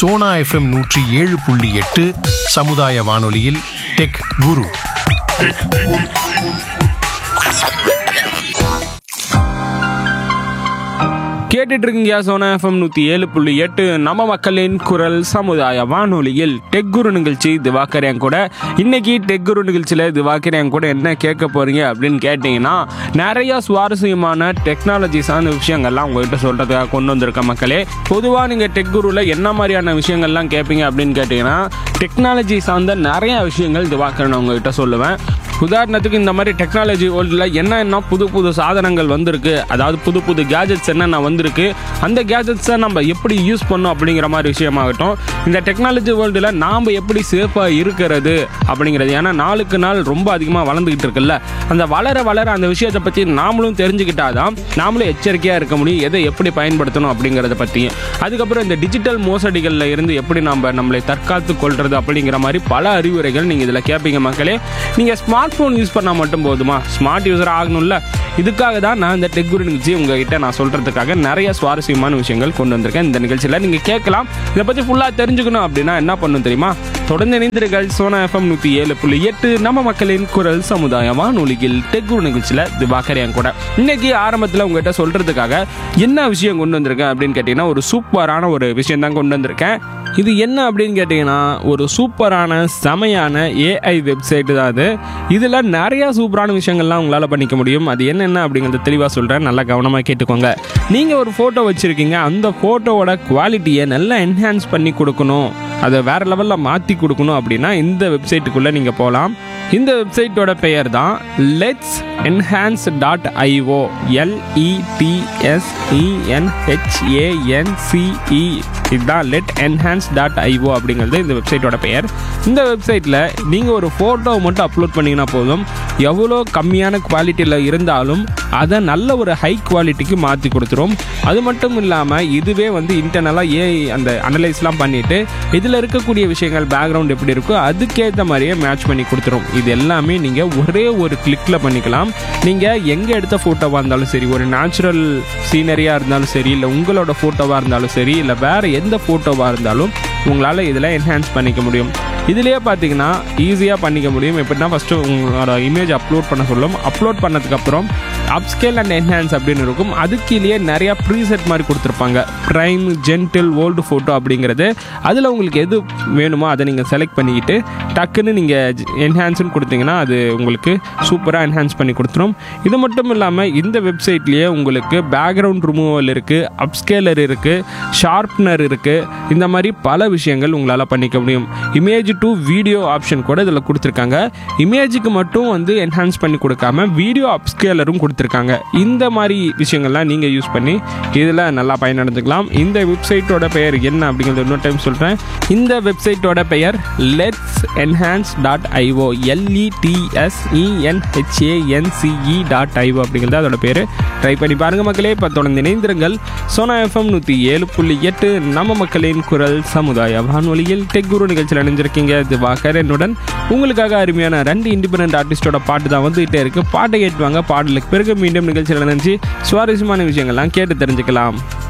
Sona FM நூற்றி ஏழு புள்ளி எட்டு சமுதாய வானொலியில் டெக் குரு கேட்டுட்டு இருக்கீங்க சோனா எஃப்எம் நூற்றி ஏழு புள்ளி எட்டு நம்ம மக்களின் குரல் சமுதாய வானொலியில் டெக் குரு நிகழ்ச்சி திவாகர் என் கூட இன்னைக்கு டெக் குரு நிகழ்ச்சியில் திவாகர் என் கூட என்ன கேட்க போறீங்க அப்படின்னு கேட்டிங்கன்னா நிறைய சுவாரஸ்யமான டெக்னாலஜி சார்ந்த விஷயங்கள்லாம் உங்ககிட்ட சொல்கிறதுக்காக கொண்டு வந்திருக்க மக்களே பொதுவாக நீங்கள் டெக் குருவில் என்ன மாதிரியான விஷயங்கள்லாம் கேட்பீங்க அப்படின்னு கேட்டிங்கன்னா டெக்னாலஜி சார்ந்த நிறைய விஷயங்கள் திவாகர் நான் உங்ககிட்ட சொல்லுவேன் உதாரணத்துக்கு இந்த மாதிரி டெக்னாலஜி வேர்ல்டில் என்னென்ன புது புது சாதனங்கள் வந்திருக்கு அதாவது புது புது கேஜெட்ஸ் என்னென்ன வந்திருக்கு அந்த கேஜெட்ஸை நம்ம எப்படி யூஸ் பண்ணோம் அப்படிங்கிற மாதிரி விஷயமாகட்டும் இந்த டெக்னாலஜி வேர்ல்டில் நாம் எப்படி சேஃபாக இருக்கிறது அப்படிங்கிறது ஏன்னா நாளுக்கு நாள் ரொம்ப அதிகமாக வளர்ந்துக்கிட்டு இருக்குல்ல அந்த வளர வளர அந்த விஷயத்தை பற்றி நாமளும் தெரிஞ்சுக்கிட்டாதான் நாமளும் எச்சரிக்கையாக இருக்க முடியும் எதை எப்படி பயன்படுத்தணும் அப்படிங்கிறத பற்றியும் அதுக்கப்புறம் இந்த டிஜிட்டல் மோசடிகளில் இருந்து எப்படி நம்ம நம்மளை தற்காத்து கொள்வது அப்படிங்கிற மாதிரி பல அறிவுரைகள் நீங்கள் இதில் கேட்பீங்க மக்களே நீங்கள் ஸ்மார்ட் ஃபோன் யூஸ் பண்ணால் மட்டும் போதுமா ஸ்மார்ட் யூஸர் ஆகணும்ல இதுக்காக தான் நான் இந்த டெக் குரு நிகழ்ச்சி உங்ககிட்ட நான் சொல்கிறதுக்காக நிறைய சுவாரஸ்யமான விஷயங்கள் கொண்டு வந்திருக்கேன் இந்த நிகழ்ச்சியில் நீங்கள் கேட்கலாம் இதை பற்றி ஃபுல்லாக தெரிஞ்சுக்கணும் அப்படின்னா என்ன பண்ணணும் தெரியுமா தொடர்ந்து இணைந்திருங்கள் சோனா எஃப்எம் நூற்றி ஏழு புள்ளி எட்டு நம்ம மக்களின் குரல் சமுதாய வானொலியில் டெக் குரு நிகழ்ச்சியில் திவாகர் என் கூட இன்னைக்கு ஆரம்பத்தில் உங்ககிட்ட சொல்கிறதுக்காக என்ன விஷயம் கொண்டு வந்திருக்கேன் அப்படின்னு கேட்டிங்கன்னா ஒரு சூப்பரான ஒரு விஷயம் தான் கொண்டு வந்திருக்கேன் இது என்ன அப்படின்னு கேட்டிங்கன்னா ஒரு சூப்பரான செமையான ஏஐ வெப்சைட்டு தான் அது இதில் நிறையா சூப்பரான விஷயங்கள்லாம் உங்களால் பண்ணிக்க முடியும் அது என்னென்ன அப்படிங்கிறத தெளிவாக சொல்கிறேன் நல்லா கவனமாக கேட்டுக்கோங்க நீங்கள் ஒரு ஃபோட்டோ வச்சுருக்கீங்க அந்த ஃபோட்டோவோட குவாலிட்டியை நல்லா என்ஹான்ஸ் பண்ணி கொடுக்கணும் அதை வேறு லெவலில் மாற்றி கொடுக்கணும் அப்படின்னா இந்த வெப்சைட்டுக்குள்ளே நீங்கள் போகலாம் இந்த வெப்சைட்டோட பெயர் தான் லெட்ஸ் என்ஹான்ஸ் டாட் ஐஓ எல்இடிஎஸ்இஎன்ஹெச்ஏஎன்சிஇ இதுதான் லெட் என்ஹான்ஸ் டாட் ஐஓ அப்படிங்கிறது இந்த வெப்சைட்டோட பெயர் இந்த வெப்சைட்டில் நீங்கள் ஒரு ஃபோட்டோவை மட்டும் அப்லோட் பண்ணிங்கன்னா போதும் எவ்வளோ கம்மியான குவாலிட்டியில் இருந்தாலும் அதை நல்ல ஒரு ஹை குவாலிட்டிக்கு மாற்றி கொடுத்துரும் அது மட்டும் இல்லாமல் இதுவே வந்து இன்டர்னலாக ஏஐ அந்த அனலைஸ்லாம் பண்ணிவிட்டு இதில் இருக்கக்கூடிய விஷயங்கள் பேக்ரவுண்ட் எப்படி இருக்கோ அதுக்கேற்ற மாதிரியே மேட்ச் பண்ணி கொடுத்துரும் இது எல்லாமே நீங்கள் ஒரே ஒரு கிளிக்கில் பண்ணிக்கலாம் நீங்கள் எங்கே எடுத்த ஃபோட்டோவாக இருந்தாலும் சரி ஒரு நேச்சுரல் சீனரியாக இருந்தாலும் சரி இல்லை உங்களோட ஃபோட்டோவாக இருந்தாலும் சரி இல்லை வேறு எந்த ஃபோட்டோவாக இருந்தாலும் உங்களால் இதில் என்ஹான்ஸ் பண்ணிக்க முடியும் இதுலேயே பார்த்தீங்கன்னா ஈஸியாக பண்ணிக்க முடியும் எப்படின்னா ஃபஸ்ட்டு உங்களோட இமேஜ் அப்லோட் பண்ண சொல்லும் அப்லோட் பண்ணதுக்கப்புறம் அப்ஸ்கேல் அண்ட் என்ஹான்ஸ் அப்படின்னு இருக்கும் அதுக்கீழே நிறையா ப்ரீசெட் மாதிரி கொடுத்துருப்பாங்க ப்ரைம் ஜென்டில் ஓல்டு ஃபோட்டோ அப்படிங்கிறது அதில் உங்களுக்கு எது வேணுமோ அதை நீங்கள் செலக்ட் பண்ணிக்கிட்டு டக்குன்னு நீங்கள் என்ஹான்ஸ்னு கொடுத்தீங்கன்னா அது உங்களுக்கு சூப்பராக என்ஹான்ஸ் பண்ணி கொடுத்துரும் இது மட்டும் இல்லாமல் இந்த வெப்சைட்லேயே உங்களுக்கு பேக்ரவுண்ட் ரிமூவல் இருக்குது அப்ஸ்கேலர் இருக்குது ஷார்ப்னர் இருக்குது இந்த மாதிரி பல விஷயங்கள் உங்களால் பண்ணிக்க முடியும் இமேஜ் டு வீடியோ ஆப்ஷன் கூட இதில் கொடுத்துருக்காங்க இமேஜுக்கு மட்டும் வந்து என்ஹான்ஸ் பண்ணி கொடுக்காம வீடியோ அப்ஸ்கேலரும் கொடுத்துருக்காங்க இந்த மாதிரி விஷயங்கள்லாம் நீங்கள் யூஸ் பண்ணி இதில் நல்லா பயனடைஞ்சுக்கலாம் இந்த வெப்சைட்டோட பெயர் என்ன அப்படிங்கிறது இன்னொரு டைம் சொல்கிறேன் இந்த வெப்சைட்டோட பெயர் let's enhance dot IO எல்இடிஎஸ்இஎன்ஹெச்ஏஎன்சிஇ dot IO அப்படிங்கிறது அதோட பேர் ட்ரை பண்ணி பாருங்கள் மக்களே இப்போ தொடர்ந்து இணைந்திருங்கள் சோனா எஃப்எம் நூற்றி ஏழு புள்ளி எட்டு நம்ம மக்களின் குரல் சமுதாய வானொலியில் டெக் குரு நிகழ்ச்சியில் அணிஞ்சிருக்கீங்க திவாகர் என்னுடன் உங்களுக்காக அருமையான ரெண்டு இண்டிபெண்டன்ட் ஆர்டிஸ்டோட பாட்டு தான் வந்துகிட்டே இருக்கு பாட்டை கேட்டுவாங்க பாடலுக்கு பிறகு மீண்டும் நிகழ்ச்சியில் நினைச்சு சுவாரஸ்யமான விஷயங்கள்லாம் கேட்டு தெரிஞ்சுக்கலாம்